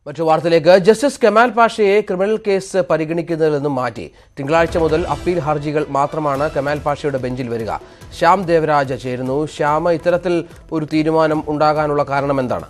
മറ്റു വാർത്തയിലേക്ക് ജസ്റ്റിസ് കമാൽ പാഷയെ ക്രിമിനൽ കേസ് പരിഗണിക്കുന്നതിൽ നിന്നും മാറ്റി തിങ്കളാഴ്ച മുതൽ അപ്പീൽ ഹർജികൾ മാത്രമാണ് കമാൽ പാഷയുടെ ബെഞ്ചിൽ വരിക ശ്യാം ദേവരാജ ചേരുന്നു ശ്യാമ ഇത്തരത്തിൽ ഒരു തീരുമാനം ഉണ്ടാകാനുള്ള കാരണം എന്താണ്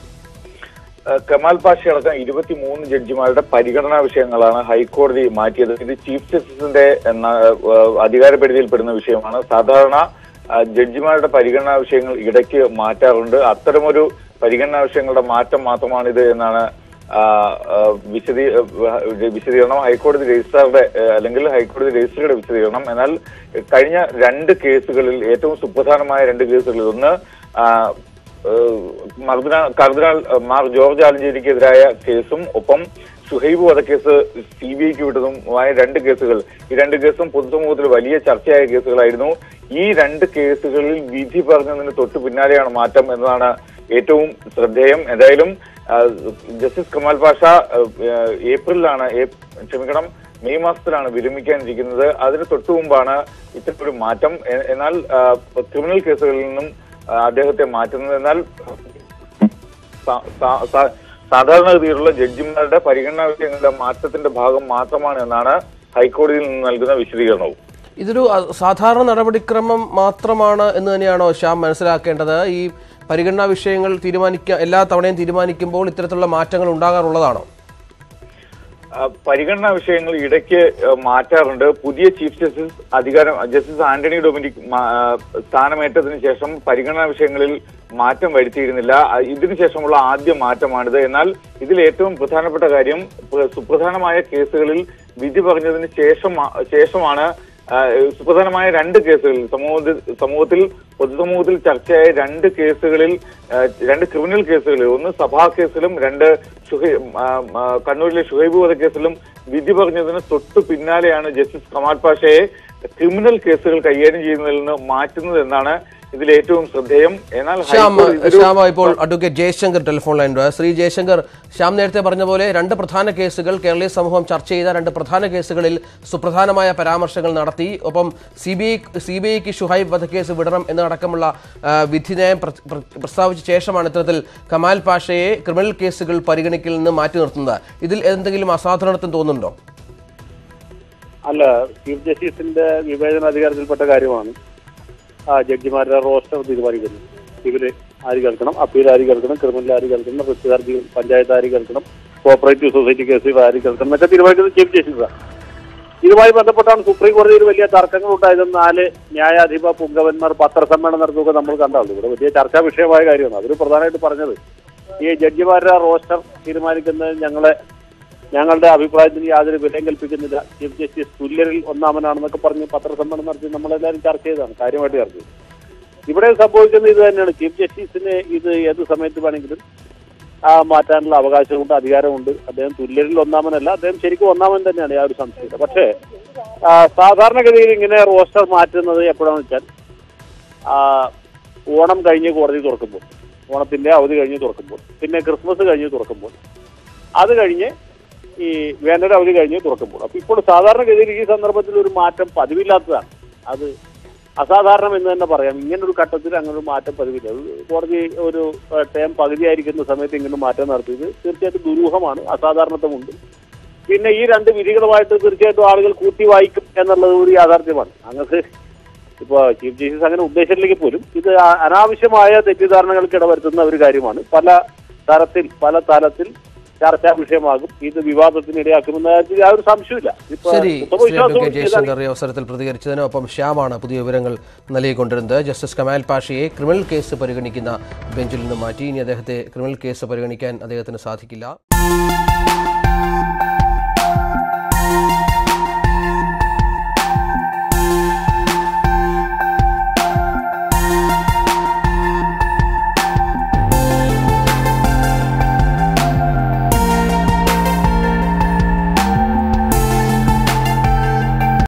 ഏഹ് കമാൽ പാഷ അടക്കം ഇരുപത്തിമൂന്ന് ജഡ്ജിമാരുടെ പരിഗണനാ വിഷയങ്ങളാണ് ഹൈക്കോടതി മാറ്റിയത് ഇത് ചീഫ് ജസ്റ്റിസിന്റെ എന്ന ഏഹ് അധികാരപരിധിയിൽപ്പെടുന്ന വിഷയമാണ് സാധാരണ ഏഹ് ജഡ്ജിമാരുടെ പരിഗണനാ വിഷയങ്ങൾ ഇടയ്ക്ക് മാറ്റാറുണ്ട് അത്തരമൊരു പരിഗണനാ വിഷയങ്ങളുടെ മാറ്റം മാത്രമാണിത് എന്നാണ് ആഹ് ആഹ് വിശദീ ഏഹ് വിശദീകരണം ഹൈക്കോടതി രജിസ്ട്രാറുടെ ഏഹ് അല്ലെങ്കിൽ ഹൈക്കോടതി രജിസ്ട്രിയുടെ വിശദീകരണം എന്നാൽ കഴിഞ്ഞ രണ്ട് കേസുകളിൽ ഏറ്റവും സുപ്രധാനമായ രണ്ട് കേസുകളിൽ ഒന്ന് ആഹ് ഏഹ് മർദിന കർദിനാൾ ഏഹ് മാർ ജോർജ് ആലഞ്ചേരിക്കെതിരായ കേസും ഒപ്പം ഷുഹൈബ് വധക്കേസ് സി ബി ഐക്ക് വിട്ടതുമായ രണ്ട് കേസുകൾ ഈ രണ്ട് കേസും പൊതുസമൂഹത്തിൽ വലിയ ചർച്ചയായ കേസുകളായിരുന്നു ഈ രണ്ട് കേസുകളിൽ വിധി പറഞ്ഞതിന് തൊട്ട് പിന്നാലെയാണ് മാറ്റം എന്നതാണ് ഏറ്റവും ശ്രദ്ധേയം എന്തായാലും ആഹ് ജസ്റ്റിസ് കമാൽ പാഷ ആഹ് ഏപ്രിലാണ് ഏപ്- ക്ഷമിക്കണം മെയ് മാസത്തിലാണ് വിരമിക്കാനിരിക്കുന്നത് അതിന് തൊട്ടു മുമ്പാണ് ഇത്തരമൊരു മാറ്റം എ- എന്നാൽ ആഹ് ക്രിമിനൽ കേസുകളിൽ നിന്നും ആഹ് അദ്ദേഹത്തെ മാറ്റുന്നത് എന്നാൽ സ- സ- സ- സാധാരണഗതിയിലുള്ള ജഡ്ജിമാരുടെ പരിഗണനാ വിഷയങ്ങളുടെ മാറ്റത്തിന്റെ ഭാഗം മാത്രമാണ് എന്നാണ് ഹൈക്കോടതിയിൽ നിന്ന് നൽകുന്ന വിശദീകരണവും ഇതൊരു അ- സാധാരണ നടപടിക്രമം മാത്രമാണ് എന്ന് തന്നെയാണോ ശ്യാം മനസ്സിലാക്കേണ്ടത് ഈ പരിഗണനാ വിഷയങ്ങൾ തീരുമാനിക്കുക എല്ലാ തവണയും തീരുമാനിക്കുമ്പോൾ ഇത്തരത്തിലുള്ള മാറ്റങ്ങൾ ഉണ്ടാകാറുള്ളതാണോ ആ, പരിഗണനാ വിഷയങ്ങൾ ഇടയ്ക്ക് ആ, മാറ്റാറുണ്ട് പുതിയ ചീഫ് ജസ്റ്റിസ് അധികാരം ജസ്റ്റിസ് ആന്റണി ഡൊമിനിക് മാ- ആ, സ്ഥാനമേറ്റതിനു ശേഷം പരിഗണനാ വിഷയങ്ങളിൽ മാറ്റം വരുത്തിയിരുന്നില്ല ആ, ഇതിനു ശേഷമുള്ള ആദ്യ മാറ്റമാണിത് എന്നാൽ ഇതിൽ ഏറ്റവും പ്രധാനപ്പെട്ട കാര്യം പ്ര- സുപ്രധാനമായ കേസുകളിൽ വിധി പറഞ്ഞതിന് ശേഷം ശേഷമാണ് ആ, സുപ്രധാനമായ രണ്ട് കേസുകളിൽ സമൂഹത്തിൽ സമൂഹത്തിൽ പൊതുസമൂഹത്തിൽ ചർച്ചയായ രണ്ട് കേസുകളിൽ ആ, രണ്ട് ക്രിമിനൽ കേസുകളിൽ ഒന്ന് സഭാ കേസിലും രണ്ട് ഷുഹൈ ആ, ആ, കണ്ണൂരിലെ ഷുഹൈബ് വധക്കേസിലും വിധി പറഞ്ഞതിന് തൊട്ടു പിന്നാലെയാണ് ജസ്റ്റിസ് കമാൽ പാഷയെ ക്രിമിനൽ കേസുകൾ കൈകാര്യം ചെയ്യുന്നതിൽ നിന്ന് മാറ്റുന്നത് എന്നാണ് ഇതിൽ ഏറ്റവും ശ്രദ്ധേയം എന്നാൽ ശ്യാം ഹൈക്കോടതി ഇതൊരു- ശ്യാമ ഇപ്പോൾ അഡ്വക്കേറ്റ് ജയശങ്കർ ടെലിഫോൺ ലൈനുണ്ട് ശ്രീ ജയശങ്കർ ശ്യാം നേരത്തെ പറഞ്ഞ പോലെ രണ്ട് പ്രധാന കേസുകൾ കേരളീയ സമൂഹം ചർച്ച ചെയ്ത രണ്ട് പ്രധാന കേസുകളിൽ സുപ്രധാനമായ പരാമർശങ്ങൾ നടത്തി ഒപ്പം C B I C B ഐക്ക് ഷുഹൈബ് വധക്കേസ് വിടണം എന്നടക്കമുള്ള ആ, വിധിന്യായം പ്ര- പ്ര- പ്രസ്താവിച്ച ശേഷമാണ് ഇത്തരത്തിൽ കമാൽ പാഷയെ ക്രിമിനൽ കേസുകൾ പരിഗണിക്കൽ നിന്ന് മാറ്റി നിർത്തുന്നത് ഇതിൽ എന്തെങ്കിലും അസാധാരണത്വം തോന്നുന്നുണ്ടോ അല്ല ചീഫ് ജസ്റ്റിസിന്റെ വിവേചനാധികാരത്തിൽപ്പെട്ട കാര്യമാണ് ആ ജഡ്ജിമാരുടെ റോസ്റ്റർ തീരുമാനിക്കുന്നത് ഇവര് ആര് കേൾക്കണം അപ്പീൽ ആര് കേൾക്കണം ക്രിമിനൽ ആര് കേൾക്കണം റിട്ട് ഹർജി പഞ്ചായത്ത് ആര് കേൾക്കണം കോപ്പറേറ്റീവ് സൊസൈറ്റി കേസുകൾ ആര് കേൾക്കണം എന്നൊക്കെ തീരുമാനിക്കുന്നത് ചീഫ് ജസ്റ്റിസാണ് ഇതുമായി ബന്ധപ്പെട്ടാണ് സുപ്രീം കോടതിയിൽ വലിയ തർക്കങ്ങൾ ഉണ്ടായത് നാല് ന്യായാധിപ പുങ്കവന്മാർ പത്രസമ്മേളനം നടത്തുക നമ്മൾ കണ്ടാണ് ഇവിടെ വലിയ ചർച്ചാ വിഷയമായ കാര്യമാണ് അവർ പ്രധാനമായിട്ട് പറഞ്ഞത് ഈ ജഡ്ജിമാരുടെ റോസ്റ്റർ തീരുമാനിക്കുന്നത് ഞങ്ങളെ ഞങ്ങളുടെ അഭിപ്രായത്തിന് യാതൊരു വിലയും കൽപ്പിക്കുന്നില്ല ചീഫ് ജസ്റ്റിസ് തുല്യരിൽ ഒന്നാമനാണെന്നൊക്കെ പറഞ്ഞ് പത്രസമ്മേളനം നടത്തി നമ്മളെല്ലാവരും ചർച്ച ചെയ്തതാണ് കാര്യമായിട്ട് ചർച്ച ചെയ്തു ഇവിടെ സംഭവിക്കുന്നത് ഇത് തന്നെയാണ് ചീഫ് ജസ്റ്റിസിന് ഇത് ഏത് സമയത്ത് വേണമെങ്കിലും ആ മാറ്റാനുള്ള അവകാശമുണ്ട് അധികാരമുണ്ട് അദ്ദേഹം തുല്യരിൽ ഒന്നാമനല്ല അദ്ദേഹം ശരിക്കും ഒന്നാമൻ തന്നെയാണ് യാതൊരു സംശയമില്ല പക്ഷേ ആ, സാധാരണഗതിയിൽ ഇങ്ങനെ റോസ്റ്റർ മാറ്റുന്നത് എപ്പോഴാണെന്ന് വെച്ചാൽ ആ, ഓണം കഴിഞ്ഞ് കോടതി തുറക്കുമ്പോൾ ഓണത്തിന്റെ അവധി കഴിഞ്ഞ് തുറക്കുമ്പോൾ പിന്നെ ക്രിസ്മസ് കഴിഞ്ഞ് തുറക്കുമ്പോൾ അത് കഴിഞ്ഞ് ഈ വേനൽ അവധി കഴിഞ്ഞ് തുറക്കുമ്പോൾ അപ്പൊ ഇപ്പോൾ സാധാരണഗതിയിൽ ഈ സന്ദർഭത്തിൽ ഒരു മാറ്റം പതിവില്ലാത്തതാണ് അത് അസാധാരണം എന്ന് തന്നെ പറയാം ഇങ്ങനെ ഒരു ഘട്ടത്തിൽ അങ്ങനെ ഒരു മാറ്റം പതിവില്ല ഒരു കോടതി ഒരു ടേം പകുതിയായിരിക്കുന്ന സമയത്ത് ഇങ്ങനെ മാറ്റം നടത്തിയത് തീർച്ചയായിട്ടും ദുരൂഹമാണ് അസാധാരണത്വമുണ്ട് പിന്നെ ഈ രണ്ട് വിധികളുമായിട്ട് തീർച്ചയായിട്ടും ആളുകൾ കൂട്ടി വായിക്കും എന്നുള്ളത് ഒരു യാഥാർത്ഥ്യമാണ് അങ്ങക്ക് ഇപ്പൊ ചീഫ് ജസ്റ്റിസ് അങ്ങനെ ഉദ്ദേശിച്ചില്ലെങ്കിൽ പോലും ഇത് അ- അനാവശ്യമായ തെറ്റിദ്ധാരണകൾക്ക് ഇടവരുത്തുന്ന ഒരു കാര്യമാണ് പല തരത്തിൽ പല തലത്തിൽ ചർച്ചാ വിഷയമാകും ഇത് വിവാദത്തിന് ഇടയാക്കുമെന്ന കാര്യത്തിൽ യാതൊരു സംശയമില്ല ഇപ്പൊ ശരി ഉത്തമ ശ്രീ വിശ്വാസവും അഡ്വക്കേറ്റ് ഇതാണ്. ജയശങ്കർ ഈ അവസരത്തിൽ പ്രതികരിച്ചതിന് ഒപ്പം ശ്യാമാണ് പുതിയ വിവരങ്ങൾ നൽകിക്കൊണ്ടിരുന്നത് ജസ്റ്റിസ് കമാൽ പാഷയെ ക്രിമിനൽ കേസ് പരിഗണിക്കുന്ന ബെഞ്ചിൽ നിന്ന് മാറ്റി ഇനി അദ്ദേഹത്തെ ക്രിമിനൽ കേസ് പരിഗണിക്കാൻ അദ്ദേഹത്തിന് സാധിക്കില്ല